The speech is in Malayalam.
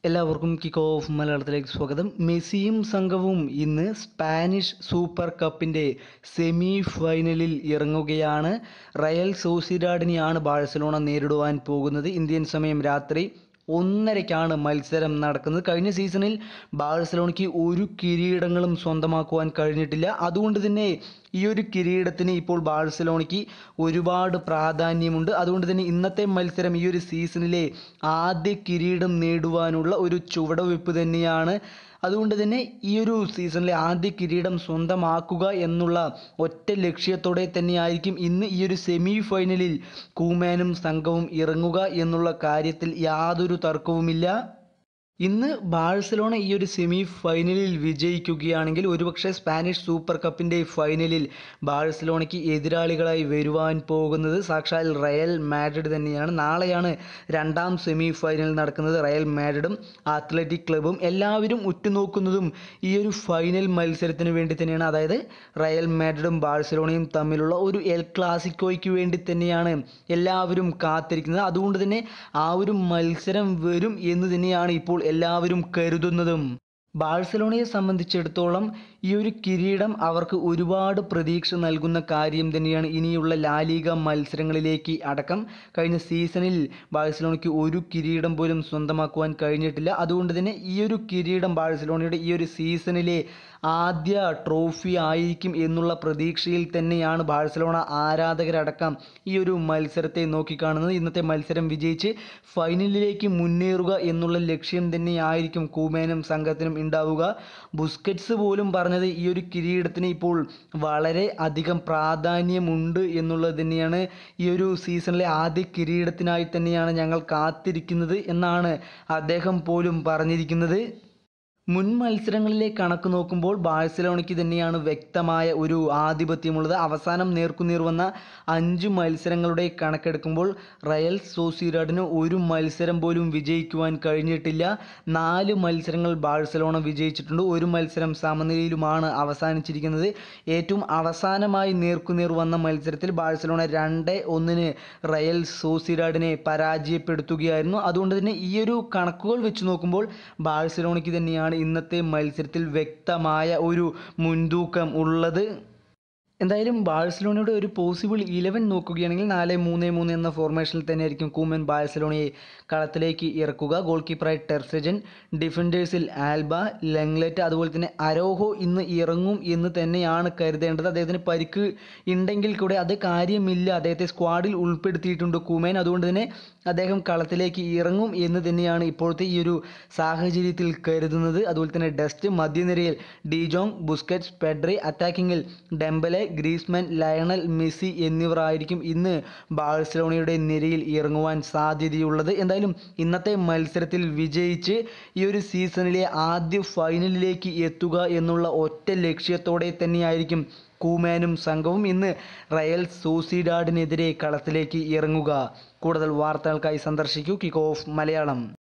എല്ലാവർക്കും കിക്ക് ഓഫ് മലയാളത്തിലേക്ക് സ്വാഗതം മെസ്സിയും സംഘവും ഇന്ന് സ്പാനിഷ് സൂപ്പർ കപ്പിൻ്റെ സെമി ഫൈനലിൽ ഇറങ്ങുകയാണ് റയൽ സോസിഡാഡിനെയാണ് ബാഴ്സലോണ നേരിടുവാൻ പോകുന്നത് ഇന്ത്യൻ സമയം രാത്രി ഒന്നരയ്ക്കാണ് മത്സരം നടക്കുന്നത് കഴിഞ്ഞ സീസണിൽ ബാഴ്സലോണയ്ക്ക് ഒരു കിരീടങ്ങളും സ്വന്തമാക്കുവാൻ കഴിഞ്ഞിട്ടില്ല അതുകൊണ്ട് തന്നെ ഈ ഒരു കിരീടത്തിന് ഇപ്പോൾ ബാഴ്സലോണയ്ക്ക് ഒരുപാട് പ്രാധാന്യമുണ്ട് അതുകൊണ്ട് തന്നെ ഇന്നത്തെ മത്സരം ഈ ഒരു സീസണിലെ ആദ്യ കിരീടം നേടുവാനുള്ള ഒരു ചുവടുവെപ്പ് തന്നെയാണ് അതുകൊണ്ട് തന്നെ ഈ ഒരു സീസണിലെ ആദ്യ കിരീടം സ്വന്തമാക്കുക എന്നുള്ള ഒറ്റ ലക്ഷ്യത്തോടെ തന്നെയായിരിക്കും ഇന്ന് ഈ ഒരു സെമി ഫൈനലിൽ കൂമാനും സംഘവും ഇറങ്ങുക എന്നുള്ള കാര്യത്തിൽ യാതൊരു തർക്കവുമില്ല ഇന്ന് ബാഴ്സലോണ ഈ ഒരു സെമി ഫൈനലിൽ വിജയിക്കുകയാണെങ്കിൽ ഒരുപക്ഷെ സ്പാനിഷ് സൂപ്പർ കപ്പിൻ്റെ ഫൈനലിൽ ബാഴ്സലോണയ്ക്ക് എതിരാളികളായി വരുവാൻ പോകുന്നത് സാക്ഷാൽ റയൽ മാഡ്രിഡ് തന്നെയാണ് നാളെയാണ് രണ്ടാം സെമി ഫൈനൽ നടക്കുന്നത് റയൽ മാഡ്രിഡും അത്ലറ്റിക് ക്ലബും എല്ലാവരും ഉറ്റുനോക്കുന്നതും ഈ ഒരു ഫൈനൽ മത്സരത്തിന് വേണ്ടി തന്നെയാണ് അതായത് റയൽ മാഡ്രിഡും ബാഴ്സലോണയും തമ്മിലുള്ള ഒരു എൽ ക്ലാസിക്കോയ്ക്ക് വേണ്ടി തന്നെയാണ് എല്ലാവരും കാത്തിരിക്കുന്നത് അതുകൊണ്ട് തന്നെ ആ ഒരു മത്സരം വരും എന്ന് തന്നെയാണ് ഇപ്പോൾ എല്ലാവരും കരുതുന്നതും ബാഴ്സലോണയെ സംബന്ധിച്ചിടത്തോളം ഈ ഒരു കിരീടം അവർക്ക് ഒരുപാട് പ്രതീക്ഷ നൽകുന്ന കാര്യം തന്നെയാണ് ഇനിയുള്ള ലാലിക മത്സരങ്ങളിലേക്ക് അടക്കം കഴിഞ്ഞ സീസണിൽ ബാഴ്സലോണയ്ക്ക് ഒരു കിരീടം പോലും സ്വന്തമാക്കുവാൻ കഴിഞ്ഞിട്ടില്ല അതുകൊണ്ട് തന്നെ ഈ ഒരു കിരീടം ബാഴ്സലോണയുടെ ഈ ഒരു സീസണിലെ ആദ്യ ട്രോഫി ആയിരിക്കും എന്നുള്ള പ്രതീക്ഷയിൽ തന്നെയാണ് ബാഴ്സലോണ ആരാധകരടക്കം ഈ ഒരു മത്സരത്തെ നോക്കിക്കാണുന്നത് ഇന്നത്തെ മത്സരം വിജയിച്ച് ഫൈനലിലേക്ക് മുന്നേറുക എന്നുള്ള ലക്ഷ്യം തന്നെയായിരിക്കും കൂമേനും സംഘത്തിനും ഉണ്ടാവുക ബുസ്കറ്റ്സ് പോലും പറഞ്ഞത് ഈ ഒരു കിരീടത്തിന് ഇപ്പോൾ വളരെ അധികം പ്രാധാന്യമുണ്ട് എന്നുള്ളത് തന്നെയാണ് ഈ ഒരു സീസണിലെ ആദ്യ കിരീടത്തിനായി തന്നെയാണ് ഞങ്ങൾ കാത്തിരിക്കുന്നത് എന്നാണ് അദ്ദേഹം പോലും പറഞ്ഞിരിക്കുന്നത് മുൻ മത്സരങ്ങളിലെ കണക്ക് നോക്കുമ്പോൾ ബാഴ്സലോണയ്ക്ക് തന്നെയാണ് വ്യക്തമായ ഒരു ആധിപത്യമുള്ളത് അവസാനം നേർക്കുനേർ വന്ന അഞ്ച് മത്സരങ്ങളുടെ കണക്കെടുക്കുമ്പോൾ റയൽ സോസിഡാഡിന് ഒരു മത്സരം പോലും വിജയിക്കുവാൻ കഴിഞ്ഞിട്ടില്ല നാല് മത്സരങ്ങൾ ബാഴ്സലോണ വിജയിച്ചിട്ടുണ്ട് ഒരു മത്സരം സമനിലയിലുമാണ് അവസാനിച്ചിരിക്കുന്നത് ഏറ്റവും അവസാനമായി നേർക്കുനേർ വന്ന മത്സരത്തിൽ ബാഴ്സലോണ രണ്ട് ഒന്നിന് റയൽ സോസിഡാഡിനെ പരാജയപ്പെടുത്തുകയായിരുന്നു അതുകൊണ്ട് തന്നെ ഈ ഒരു കണക്കുകൾ വെച്ച് നോക്കുമ്പോൾ ബാഴ്സലോണയ്ക്ക് തന്നെയാണ് ഇന്നത്തെ മത്സരത്തിൽ വ്യക്തമായ ഒരു മുൻതൂക്കം ഉള്ളത് എന്തായാലും ബാഴ്സലോണയുടെ ഒരു പോസിബിൾ ഇലവൻ നോക്കുകയാണെങ്കിൽ നാല് മൂന്ന് മൂന്ന് എന്ന ഫോർമേഷനിൽ തന്നെയായിരിക്കും കൂമൻ ബാഴ്സലോണയെ കളത്തിലേക്ക് ഇറക്കുക ഗോൾ കീപ്പറായി ടെർസജൻ ഡിഫൻഡേഴ്സിൽ ആൽബ ലെങ്ലെറ്റ് അതുപോലെ തന്നെ അരോഹോ ഇന്ന് ഇറങ്ങും എന്ന് തന്നെയാണ് കരുതേണ്ടത് അദ്ദേഹത്തിന് പരിക്ക് ഉണ്ടെങ്കിൽ കൂടെ അത് കാര്യമില്ല അദ്ദേഹത്തെ സ്ക്വാഡിൽ ഉൾപ്പെടുത്തിയിട്ടുണ്ട് കൂമേൻ അതുകൊണ്ട് തന്നെ അദ്ദേഹം കളത്തിലേക്ക് ഇറങ്ങും എന്ന് തന്നെയാണ് ഇപ്പോഴത്തെ ഈ ഒരു സാഹചര്യത്തിൽ കരുതുന്നത് അതുപോലെ തന്നെ ഡസ്റ്റ് മധ്യനിരയിൽ ഡിജോങ് ബുസ്കറ്റ്സ് പെഡ്രി അറ്റാക്കിങ്ങിൽ ഡെംബലെ ഗ്രീസ്മാൻ ലയണൽ മെസ്സി എന്നിവർ ആയിരിക്കും ഇന്ന് ബാഴ്സലോണയുടെ നിരയിൽ ഇറങ്ങുവാൻ സാധ്യതയുള്ളത് എന്തായാലും ഇന്നത്തെ മത്സരത്തിൽ വിജയിച്ച് ഈ ഒരു സീസണിലെ ആദ്യ ഫൈനലിലേക്ക് എത്തുക എന്നുള്ള ഒറ്റ ലക്ഷ്യത്തോടെ തന്നെയായിരിക്കും കൂമാനും സംഘവും ഇന്ന് റയൽ സോസിഡാഡിനെതിരെ കളത്തിലേക്ക് ഇറങ്ങുക കൂടുതൽ വാർത്തകൾക്കായി സന്ദർശിക്കൂ കിക്ക് ഓഫ് മലയാളം